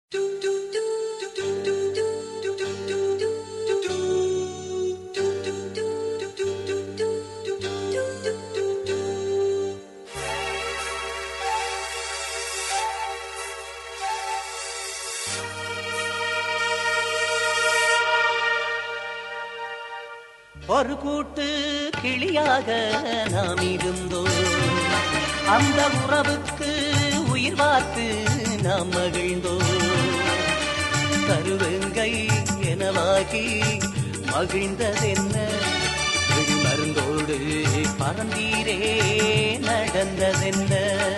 ஒரு கூட்டு கிளியாக நாம் இருந்தோம் அந்த உறவுக்கு உயிர் வார்த்து நாம் மகிழ்ந்தோம் கருவெங்கை எனவாகி மகிழ்ந்ததென்ன விழி மருந்தோடு பறந்தீரே நடந்ததென்ன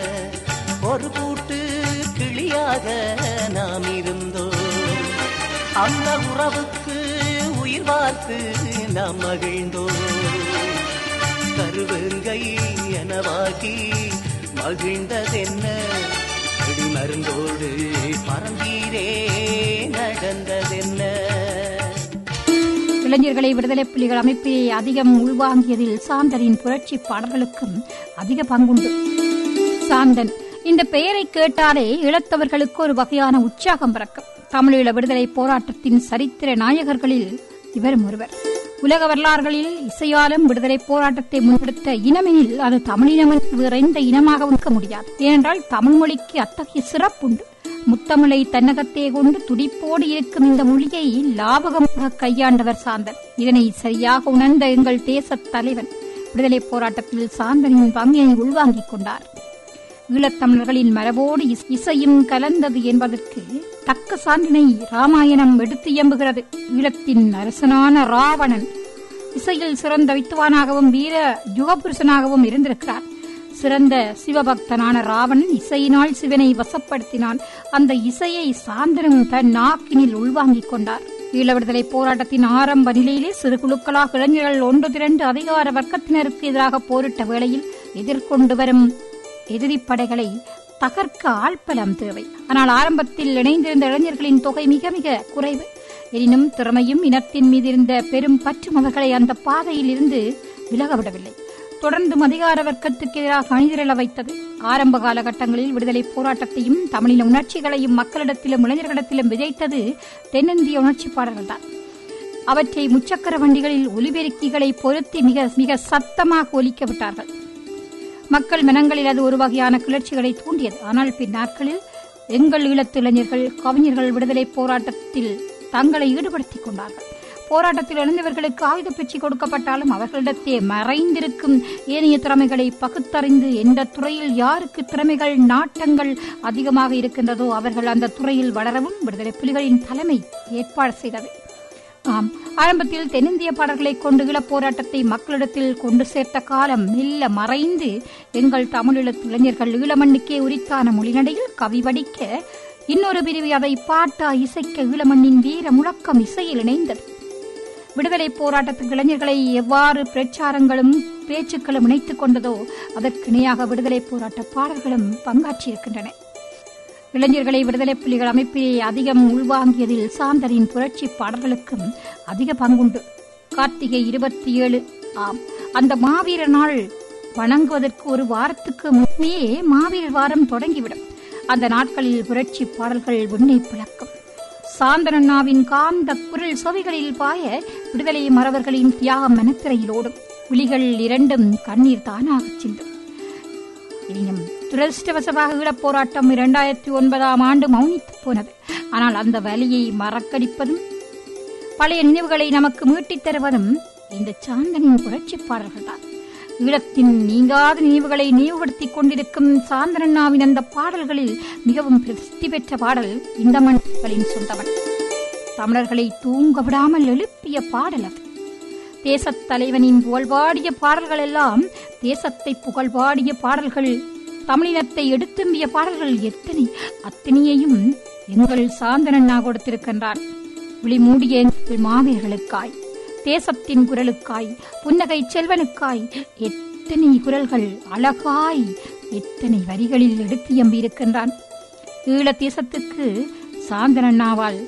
ஒரு கூட்டு கிளியாக நாம் இருந்தோம் அந்த உறவுக்கு உயிர் வார்த்து நாம் மகிழ்ந்தோம் கருவெங்கை எனவாகி மகிழ்ந்ததென்ன இடி மருந்தோடு பறந்தீரே நடந்ததென்ன இளைஞர்களை விடுதலை புலிகள் அமைப்பிலே அதிகம் உள்வாங்கியதில் சாந்தனின் புரட்சி பாடல்களுக்கும் அதிக பங்குண்டு சாந்தன் இந்த பெயரை கேட்டாலே இழத்தவர்களுக்கு ஒரு வகையான உற்சாகம் பிறக்கும் தமிழீழ விடுதலை போராட்டத்தின் சரித்திர நாயகர்களில் இவரும் ஒருவர் உலக வரலாறுகளில் இசையாலும் விடுதலை போராட்டத்தை முன்னெடுத்த இனமெனில் அது தமிழினம் வேற எந்த இனமாகவும் இருக்க முடியாது ஏனென்றால் தமிழ் மொழிக்கு அத்தகைய சிறப்புண்டு முத்தமிழை தன்னகத்தே கொண்டு துடிப்போடு இருக்கும் இந்த மொழியை லாபகமாக கையாண்டவர் சாந்தன் இதனை சரியாக உணர்ந்த எங்கள் தேசத் தலைவன் விடுதலை போராட்டத்தில் சாந்தனின் பங்கினை உள்வாங்கிக் கொண்டார் ஈழத்தமிழர்களின் மரபோடு இஸ்- இசையும் கலந்தது என்பதற்கு தக்க சான்றினை ராமாயணம் எடுத்து இயம்புகிறது ஈழத்தின் அரசனான ராவணன் இசையில் சிறந்த வித்துவானாகவும் வீர யுகபுருஷனாகவும் இருந்திருக்கிறார் சிறந்த சிவபக்தனான ராவணன் இசையினால் சிவனை வசப்படுத்தினான் அந்த இசையை சாந்தனும் தன் நாக்கினில் உள்வாங்கிக் கொண்டார் ஈழ விடுதலை போராட்டத்தின் ஆரம்ப நிலையிலே சிறு குழுக்களாக இளைஞர்கள் ஒன்று திரண்டு அதிகார வர்க்கத்தினருக்கு எதிராக போரிட்ட வேளையில் எதிர்கொண்டு வரும் எதிரிப் படைகளை தகர்க்க ஆள்பலம் தேவை ஆனால் ஆரம்பத்தில் இணைந்திருந்த இளைஞர்களின் தொகை மிக மிக குறைவு எனினும் திறமையும் இனத்தின் மீது இருந்த பெரும் பற்றும் அவர்களை அந்த பாதையில் இருந்து விலகவிடவில்லை தொடர்ந்தும் அதிகார வர்க்கத்துக்கு எதிராக அணிதிரள வைத்தது ஆரம்ப காலகட்டங்களில் விடுதலை போராட்டத்தையும் தமிழின உணர்ச்சிகளையும் மக்களிடத்திலும் இளைஞர்களிடத்திலும் விதைத்தது தென்னிந்திய உணர்ச்சி பாடல்கள்தான் அவற்றை முச்சக்கர வண்டிகளில் ஒலிபெருக்கிகளை பொருத்தி மிக மிக சத்தமாக ஒலிக்க விட்டார்கள் மக்கள் மனங்களில் அது ஒரு வகையான கிளர்ச்சிகளை தூண்டியது ஆனால் பின் நாட்களில் எங்கள் ஈழத்து இளைஞர்கள் கவிஞர்கள் விடுதலை போராட்டத்தில் தங்களை ஈடுபடுத்திக் கொண்டார்கள் போராட்டத்தில் இணைந்தவர்களுக்கு ஆயுத பிச்சை கொடுக்கப்பட்டாலும் அவர்களிடத்தே மறைந்திருக்கும் ஏனைய திறமைகளை பகுத்தறிந்து எந்த துறையில் யாருக்கு திறமைகள் நாட்டங்கள் அதிகமாக இருக்கின்றதோ அவர்கள் அந்த துறையில் வளரவும் விடுதலை புலிகளின் தலைமை ஏற்பாடு செய்தது ஆம் ஆரம்பத்தில் தென்னிந்திய பாடல்களை கொண்டு ஈழப் போராட்டத்தை மக்களிடத்தில் கொண்டு சேர்த்த காலம் மெல்ல மறைந்து எங்கள் தமிழீழத்து இளைஞர்கள் ஈழமண்ணுக்கே உரித்தான மொழிநடையில் கவி வடிக்க இன்னொரு பிரிவு அதை பாட்டா இசைக்க ஈழமண்ணின் வீர முழக்கம் இசையில் இணைந்தது விடுதலை போராட்டத்துக்கு இளைஞர்களை எவ்வாறு பிரச்சாரங்களும் பேச்சுக்களும் இணைத்துக் கொண்டதோ அதற்கு இணையாக விடுதலை போராட்ட பாடல்களும் பங்காற்றியிருக்கின்றன இளைஞர்களை விடுதலை புலிகள் அமைப்பிலே அதிகம் உள்வாங்கியதில் சாந்தரின் புரட்சி பாடல்களுக்கும் அதிக பங்குண்டு கார்த்திகை இருபத்தி ஏழு ஆம் அந்த மாவீர நாள் வணங்குவதற்கு ஒரு வாரத்துக்கு முன்னே மாவீரர் வாரம் தொடங்கிவிடும் அந்த நாட்களில் புரட்சி பாடல்கள் விண்ணை பிளக்கும் சாந்தனண்ணாவின் காந்த குரல் செவிகளில் பாய விடுதலை மறவர்களின் தியாகம் மனத்திரையில் ஓடும் விழிகள் இரண்டும் கண்ணீர் தானாகச் சிந்தும் இனியும் துரதிருஷ்டவசமாக ஈழப் போராட்டம் இரண்டாயிரத்தி ஒன்பதாம் ஆண்டு மௌனித்து போனது ஆனால் அந்த வலியை மறக்கடிப்பதும் பழைய நினைவுகளை நமக்கு மீட்டித் தருவதும் இந்த சாந்தனின் புரட்சி பாடல்கள்தான் ஈழத்தின் நீங்காத நினைவுகளை நினைவுபடுத்திக் கொண்டிருக்கும் சாந்தனண்ணாவின் அந்த பாடல்களில் மிகவும் பிரசித்தி பெற்ற பாடல் இந்த மண்களின் சொந்தவன் தமிழர்களை தூங்க விடாமல் எழுப்பிய பாடல் அது தேசத் தலைவனின் புகழ்பாடிய பாடல்கள் எல்லாம் தேசத்தை புகழ்பாடிய பாடல்கள் தமிழினத்தை எடுத்தும்பிய பாடல்கள் எத்தனை அத்தனையையும் எங்கள் சாந்தனண்ணா கொடுத்திருக்கின்றான் விழிமூடிய எங்கள் மாவீரர்களுக்காய் தேசத்தின் குரலுக்காய் புன்னகை செல்வனுக்காய் எத்தனை குரல்கள் அழகாய் எத்தனை வரிகளில் எடுத்து எம்பியிருக்கின்றான் ஈழ தேசத்துக்கு சாந்தனண்ணாவால்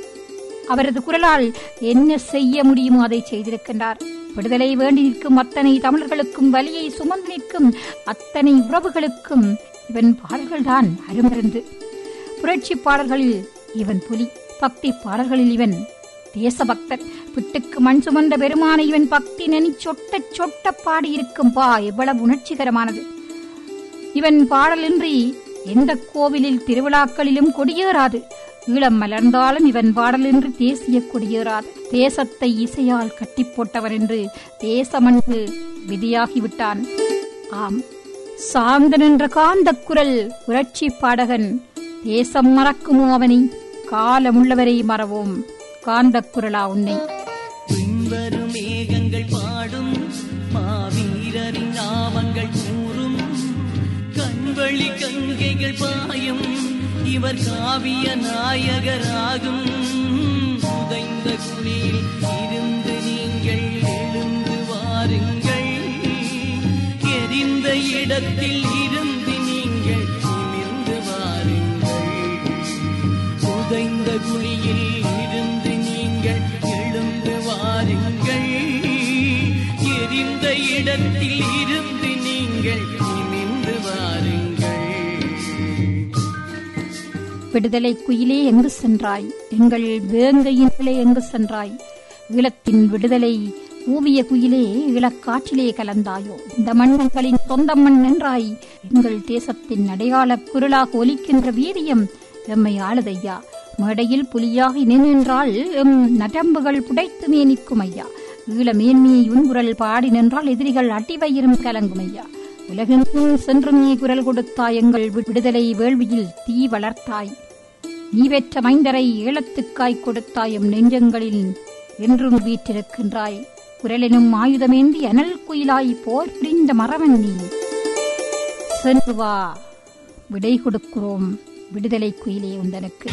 அவரது குரலால் என்ன செய்ய முடியுமோ அதை செய்திருக்கின்றார் விடுதலை வேண்டி நிற்கும் அத்தனை தமிழர்களுக்கும் வலியை சுமந்து நிற்கும் அத்தனை உறவுகளுக்கும் இவன் பாடல்கள்தான் அருமருந்து புரட்சி பாடல்களில் இவன் புலி பக்தி பாடல்களில் இவன் தேசபக்தன் பிட்டுக்கு மண் சுமந்த பெருமான இவன் பக்தி நனி சொட்ட சொட்ட பாடியிருக்கும் பா எவ்வளவு உணர்ச்சிகரமானது இவன் பாடலின்றி எந்த கோவிலில் திருவிழாக்களிலும் கொடியேறாது ஈழம் மலர்ந்தாலும் இவன் பாடலின்றி தேசிய கொடியேறாது தேசத்தை இசையால் கட்டி போட்டவன் என்று தேசமன்று விதியாகிவிட்டான் ஆம் சாந்தன் என்ற காந்தக் குரல் புரட்சி பாடகன் தேசம் மறக்குமோ அவனை காலமுள்ளவரை மறவோம் காந்தக் குரலா உன்னை பின்வரும் மேகங்கள் பாடும் மாவீரரின் நாமங்கள் கூறும் கண்வழி கங்கைகள் பாயும் இவர் காவிய நாயகராகும் உதைந்த குளியில் இருந்து நீங்கள் எழுந்து வாருங்கள் எரிந்த இடத்தில் இருந்து நீங்கள் நிமிர்ந்து வாருங்கள் உதைந்த குழியில் இருந்து நீங்கள் எழுந்து வாருங்கள் எரிந்த இடத்தில் இருந்து நீங்கள் நிமிர்ந்து வாருங்கள் விடுதலை குயிலே எங்கு சென்றாய் எங்கள் வேங்கையின்களே எங்கு சென்றாய் ஈழத்தின் விடுதலை ஊவிய குயிலே ஈழக்காற்றிலே கலந்தாயோ இந்த மண்ணங்களின் சொந்த மண் என்றாய் எங்கள் தேசத்தின் அடையாள குரலாக ஒலிக்கின்ற வீரியம் எம்மை ஆளுதையா மேடையில் புலியாகி நின்றால் எம் நரம்புகள் புடைத்துமே நிற்கும் ஐயா ஈழ மேன்மையை உன்குரல் பாடி நின்றால் எதிரிகள் அடிவயிரும் கலங்கும் ஐயா உலகெங்கும் சென்று நீ குரல் கொடுத்தாய் எங்கள் விடுதலை வேள்வியில் தீ வளர்த்தாய் நீ பெற்ற மைந்தரை ஏலத்துக்காய் கொடுத்தாயும் நெஞ்சங்களில் என்றும் வீற்றிருக்கின்றாய் குரலெனும் ஆயுதமேந்தி அனல் குயிலாய் போர் புரிந்த மரவன் நீ சென்று வா விடை கொடுக்கிறோம் விடுதலை குயிலே உந்தனுக்கு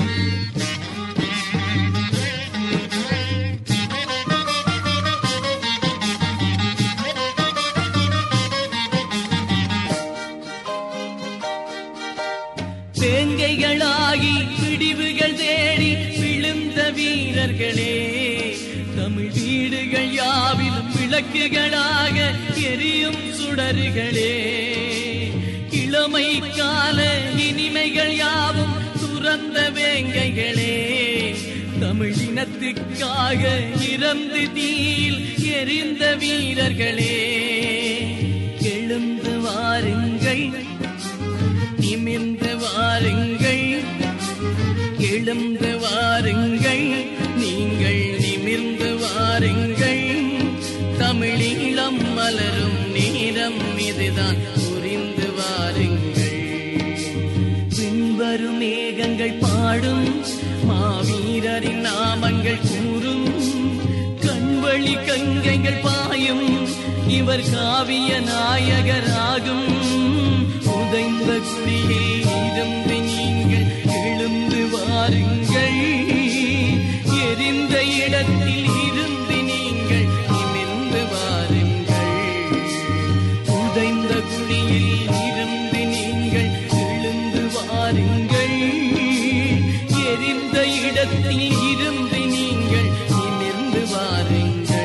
வேங்கைகளாகி பிடிவுகள் தேடி விழுந்த வீரர்களே தமிழ் வீடுகள் யாவிலும் விளக்குகளாக எரியும் சுடர்களே இளமை கால இனிமைகள் யாவும் துறந்த வேங்கைகளே தமிழ் இனத்துக்காக இறந்து தீயில் எரிந்த வீரர்களே எழுந்து வாருங்கள் நிமிர்ந்து வாருங்கள் எழுந்து வாருங்கள் நீங்கள் நிமிர்ந்து வாருங்கள் தமிழீழம் மலரும் நேரம் இதுதான் புரிந்து வாருங்கள் பின்வரும் மேகங்கள் பாடும் மாவீரரின் நாமங்கள் கூறும் கண்வழி கங்கைகள் பாயும் இவர் காவிய நாயகராகும் உதைந்த குடியில் இருந்து நீங்கள் எழுந்து வாருங்கள் எரிந்த இடத்தில் இருந்து நீங்கள் நிமிர்ந்து வாருங்கள் உதைந்த குழியில் இருந்து நீங்கள் எழுந்து வாருங்கள் எரிந்த இடத்தில் இருந்து நீங்கள் நிமிர்ந்து வாருங்கள்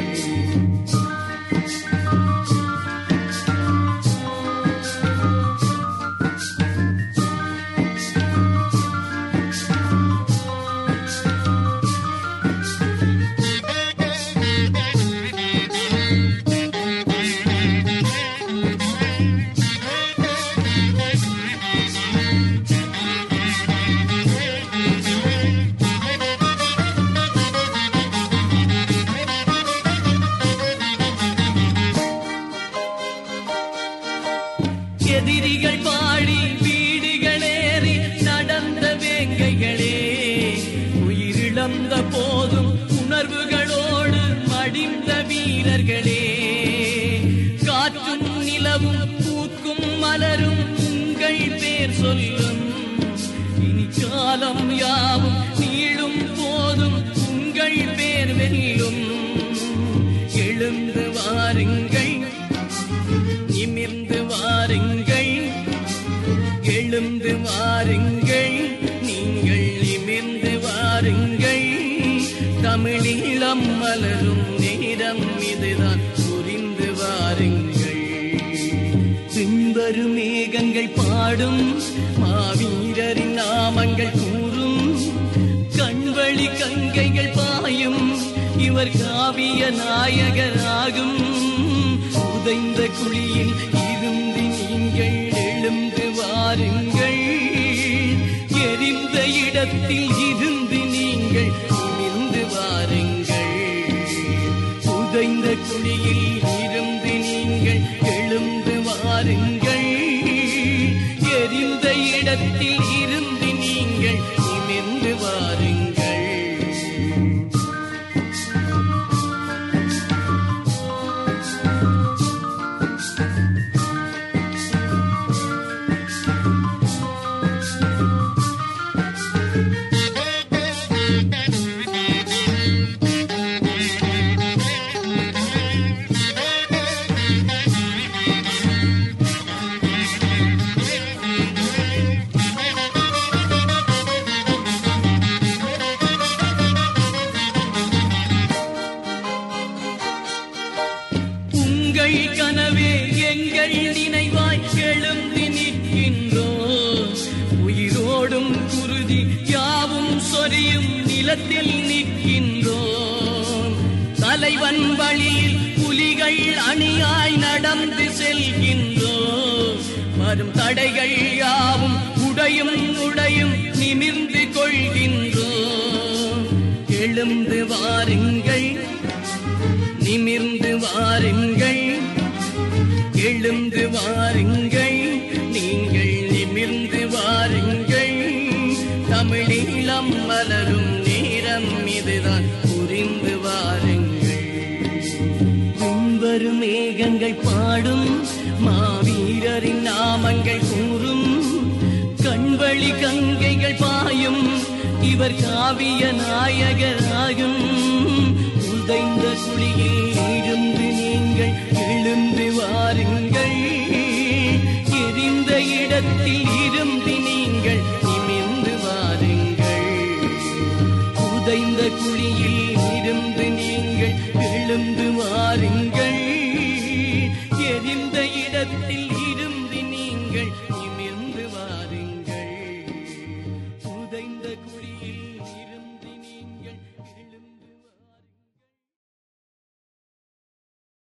எதிரிகள் பாடி வீடுகளேறி நடந்த வேங்கைகளே உயிரிழந்த போதும் உணர்வுகளோடு மடிந்த வீரர்களே காற்றும் நிலவும் பூக்கும் மலரும் உங்கள் பேர் சொல்லும் இனி காலம் யாவும் நீளும் போதும் உங்கள் பேர் வெல்லும் எழுந்து வாருங்கள் நிமிர்ந்து வாருங்கள் எழுந்து வாருங்கள் நீங்கள் நிமிர்ந்து வாருங்கள் தமிழீழம் மலரும் நேரம் இதுதான் புரிந்து வாருங்கள் பின்வரும் மேகங்கள் பாடும் மாவீரரின் நாமங்கள் கூறும் நாயகராகும் உதைந்த குழியில் இருந்து நீங்கள் எழுந்து வாருங்கள் எரிந்த இடத்தில் இருந்து நீங்கள் நிமிர்ந்து வாருங்கள் உதைந்த குழியில் இருந்து நீங்கள் எழுந்து வாருங்கள் எரிந்த இடத்தில் இருந்து நீங்கள் நிமிர்ந்து வாருங்கள் உங்கள் கனவே எங்கள் நினைவாய் எழுந்து நிற்கின்றோம் உயிரோடும் குருதி யாவும் சொரியும் நிலத்தில் நிற்கின்றோம் தலைவன் வழியில் புலிகள் அணியாய் நடந்து செல்கின்றோம் வரும் தடைகள் யாவும் உடையும் உடையும் நிமிர்ந்து கொள்கின்றோம் எழுந்து வாருங்கள் நிமிர்ந்து வாருங்கள் எழுந்து வாருங்கள் நீங்கள் நிமிர்ந்து வாருங்கள் தமிழீழம் மலரும் நேரம் இதுதான் புரிந்து வாருங்கள் பின்வரும் மேகங்கள் பாடும் மாவீரரின் நாமங்கள் கூறும் கண்வழி கங்கைகள் பாயும் இவர் காவிய நாயகராகும் உதைந்த குழியில் இருந்து நீங்கள் எழுந்து வாருங்கள்